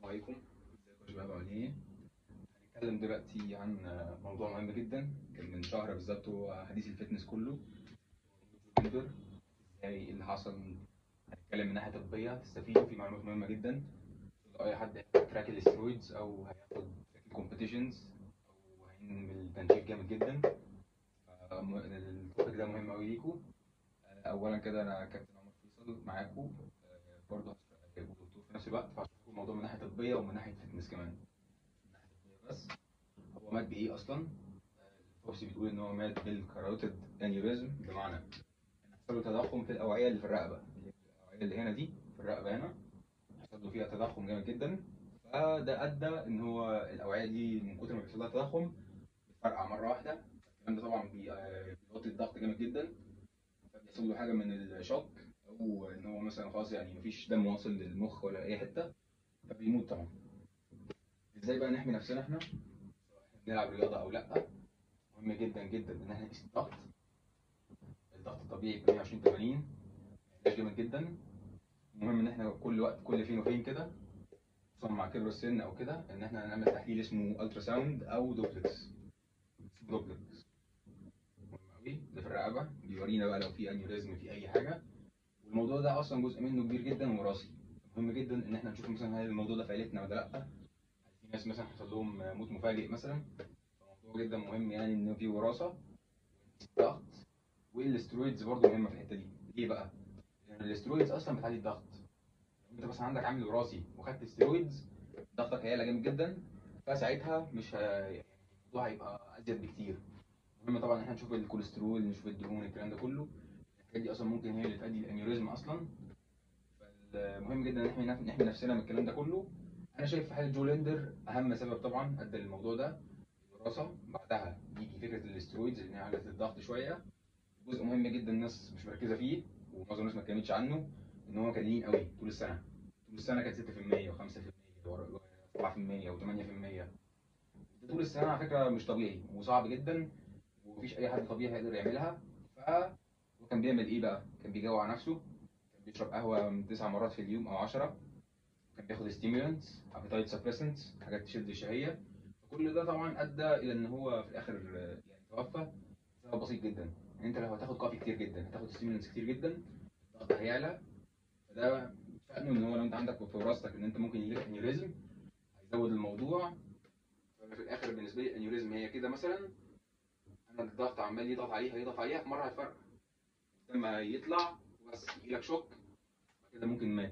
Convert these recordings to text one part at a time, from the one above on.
عليكم ازيكم يا شباب عاملين ايه؟ هنتكلم دلوقتي عن موضوع مهم جدا كان من شهر بالظبط هو حديث الفتنس كله جندر ازاي ايه اللي حصل هنتكلم من ناحيه طبيه تستفيدوا في معلومات مهمه جدا لو اي حد هياخد تراك الاسترويدز او هياخد تراك الكومبيتيشنز او هينمل التنشيف جامد جدا فم- التوبيك ده مهم قوي ليكم اولا كده انا كابتن عمر فيصل معاكم برضه هبقى دكتور في نفس الوقت فهشوف الموضوع من ناحيه طبيه ومن ناحيه فتنس كمان من ناحيه طبيه بس هو مات بايه اصلا؟ الفوكسي بتقول ان هو مات بالكاروتيد انيوريزم بمعنى ان حصل له تضخم في الاوعيه اللي في الرقبه الاوعيه اللي هنا دي في الرقبه هنا حصل له فيها تضخم جامد جدا فده ادى ان هو الاوعيه دي من كتر ما بيحصل لها تضخم بتفرقع مره واحده الكلام ده طبعا بي- آه، بيوطي الضغط جامد جدا فبيحصل له حاجه من الشوك او ان هو مثلا خلاص يعني مفيش دم واصل للمخ ولا اي حته فبيموت طبعا ازاي بقى نحمي نفسنا احنا سواء احنا بنلعب رياضه او لا مهم جدا جدا ان احنا نقيس الضغط الضغط الطبيعي ب 120 80 علاج جامد جدا المهم ان احنا كل وقت كل فين وفين كده خصوصا مع كبر السن او كده ان احنا نعمل تحليل اسمه الترا ساوند او دوبلكس اسمه دوبلكس مهم قوي ده في الرقبه بيورينا بقى لو في انيوريزم في اي حاجه والموضوع ده اصلا جزء منه كبير جدا وراثي مهم جدا ان احنا نشوف مثلا هل الموضوع ده في عيلتنا ولا لا هل في ناس مثلا حصل لهم موت مفاجئ مثلا فموضوع جدا مهم يعني ان في وراثه ضغط والاسترويدز برضه مهمه في الحته دي ليه بقى؟ لان الاسترويدز اصلا بتعلي الضغط لو انت مثلا عندك عامل وراثي وخدت استرويدز ضغطك هيعلى جامد جدا فساعتها مش ه... يعني الموضوع هيبقى ازيد بكتير المهم طبعا احنا نشوف الكوليسترول نشوف الدهون الكلام ده كله الحاجات دي اصلا ممكن هي اللي تؤدي للانيوريزم اصلا فالمهم جدا ان احنا نح- نحمي نفسنا من الكلام ده كله انا شايف في حاله جو ليندر اهم سبب طبعا ادى للموضوع ده الوراثه بعدها يجي فكره الاسترويدز ان هي علت الضغط شويه جزء مهم جدا الناس مش مركزه فيه ومعظم الناس ما اتكلمتش عنه ان هو كان لين قوي طول السنه طول السنه كانت 6% و5% و7% و8% طول السنه على فكره مش طبيعي وصعب جدا ومفيش اي حد طبيعي هيقدر يعملها ف هو كان بيعمل ايه بقى؟ كان بيجوع نفسه كان بيشرب قهوه من تسع مرات في اليوم او 10 كان بياخد ستيمولانتس ابيتايت سبريسنتس حاجات تشد الشهيه فكل ده طبعا ادى الى ان هو في الاخر آه، يعني توفى بسبب بسيط جدا ان انت لو هتاخد كافي كتير جدا هتاخد ستيمولانتس كتير جدا الضغط هيعلى فده شأنه ان هو لو انت عندك في وراثتك ان انت ممكن يجيلك انيوريزم هيزود الموضوع ففي الاخر بالنسبه لي الانيوريزم هي كده مثلا انا الضغط عمال يضغط عليها يضغط عليها في مره هتفرقع لما يطلع بس يجيلك شوك بعد كده ممكن مات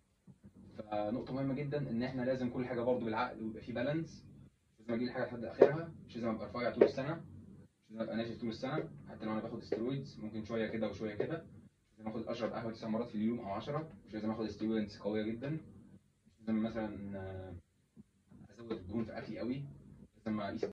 فنقطة مهمة جدا إن إحنا لازم كل حاجة برضو بالعقل ويبقى في بالانس مش لازم أجيب الحاجة لحد آخرها مش لازم أبقى رفيع طول السنة مش لازم أبقى ناشف طول السنة حتى لو أنا باخد استرويدز ممكن شوية كده وشوية كده مش لازم آخد أشرب قهوة تسع مرات في اليوم أو 10 مش لازم آخد ستيرويدز قوية جدا مش لازم مثلا آه، أزود الدهون في أكلي قوي لازم أقيس